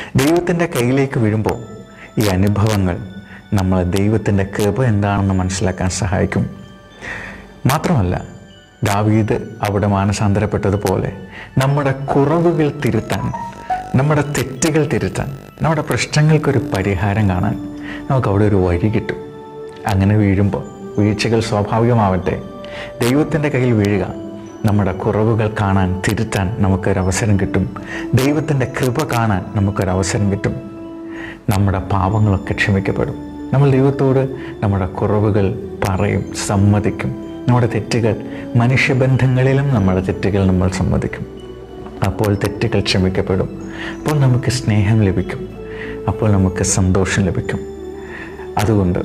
ദൈവത്തിൻ്റെ കയ്യിലേക്ക് വീഴുമ്പോൾ ഈ അനുഭവങ്ങൾ നമ്മളെ ദൈവത്തിൻ്റെ കൃപ എന്താണെന്ന് മനസ്സിലാക്കാൻ സഹായിക്കും മാത്രമല്ല ദാവീദ് അവിടെ മാനസാന്തരപ്പെട്ടതുപോലെ നമ്മുടെ കുറവുകൾ തിരുത്താൻ നമ്മുടെ തെറ്റുകൾ തിരുത്താൻ നമ്മുടെ പ്രശ്നങ്ങൾക്കൊരു പരിഹാരം കാണാൻ നമുക്ക് അവിടെ ഒരു വഴി കിട്ടും അങ്ങനെ വീഴുമ്പോൾ വീഴ്ചകൾ സ്വാഭാവികമാവട്ടെ ദൈവത്തിൻ്റെ കയ്യിൽ വീഴുക നമ്മുടെ കുറവുകൾ കാണാൻ തിരുത്താൻ നമുക്കൊരവസരം കിട്ടും ദൈവത്തിൻ്റെ കൃപ കാണാൻ നമുക്കൊരവസരം കിട്ടും നമ്മുടെ പാപങ്ങളൊക്കെ ക്ഷമിക്കപ്പെടും നമ്മൾ ദൈവത്തോട് നമ്മുടെ കുറവുകൾ പറയും സമ്മതിക്കും നമ്മുടെ തെറ്റുകൾ മനുഷ്യബന്ധങ്ങളിലും നമ്മുടെ തെറ്റുകൾ നമ്മൾ സമ്മതിക്കും അപ്പോൾ തെറ്റുകൾ ക്ഷമിക്കപ്പെടും അപ്പോൾ നമുക്ക് സ്നേഹം ലഭിക്കും അപ്പോൾ നമുക്ക് സന്തോഷം ലഭിക്കും അതുകൊണ്ട്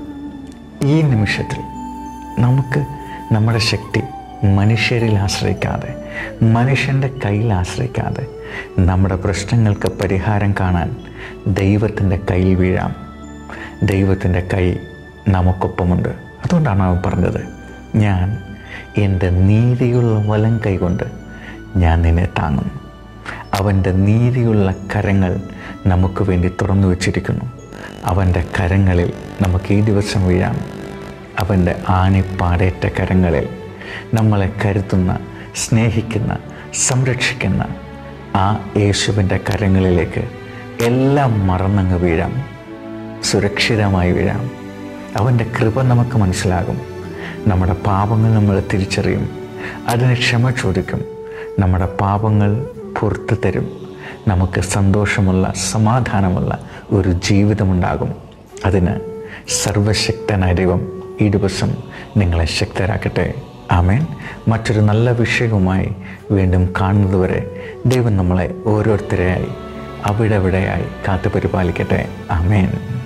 ഈ നിമിഷത്തിൽ നമുക്ക് നമ്മുടെ ശക്തി മനുഷ്യരിൽ ആശ്രയിക്കാതെ മനുഷ്യൻ്റെ കയ്യിൽ ആശ്രയിക്കാതെ നമ്മുടെ പ്രശ്നങ്ങൾക്ക് പരിഹാരം കാണാൻ ദൈവത്തിൻ്റെ കയ്യിൽ വീഴാം ദൈവത്തിൻ്റെ കൈ നമുക്കൊപ്പമുണ്ട് അതുകൊണ്ടാണ് അവൻ പറഞ്ഞത് ഞാൻ എൻ്റെ നീതിയുള്ള വലം കൈകൊണ്ട് ഞാൻ നിന്നെ താങ്ങും അവൻ്റെ നീതിയുള്ള കരങ്ങൾ നമുക്ക് വേണ്ടി തുറന്നു വച്ചിരിക്കുന്നു അവൻ്റെ കരങ്ങളിൽ നമുക്ക് ഈ ദിവസം വീഴാം അവൻ്റെ ആണിപ്പാടേറ്റ കരങ്ങളിൽ നമ്മളെ കരുത്തുന്ന സ്നേഹിക്കുന്ന സംരക്ഷിക്കുന്ന ആ യേശുവിൻ്റെ കരങ്ങളിലേക്ക് എല്ലാം മറന്നങ്ങ് വീഴാം സുരക്ഷിതമായി വീഴാം അവൻ്റെ കൃപ നമുക്ക് മനസ്സിലാകും നമ്മുടെ പാപങ്ങൾ നമ്മൾ തിരിച്ചറിയും അതിന് ക്ഷമ ചോദിക്കും നമ്മുടെ പാപങ്ങൾ പുറത്തു തരും നമുക്ക് സന്തോഷമുള്ള സമാധാനമുള്ള ഒരു ജീവിതമുണ്ടാകും അതിന് സർവശക്തനായ ദൈവം ഈ ദിവസം നിങ്ങളെ ശക്തരാക്കട്ടെ ആമേൻ മറ്റൊരു നല്ല വിഷയവുമായി വീണ്ടും കാണുന്നതുവരെ ദൈവം നമ്മളെ ഓരോരുത്തരെയായി അവിടെ അവിടെയായി കാത്തു പരിപാലിക്കട്ടെ ആമേൻ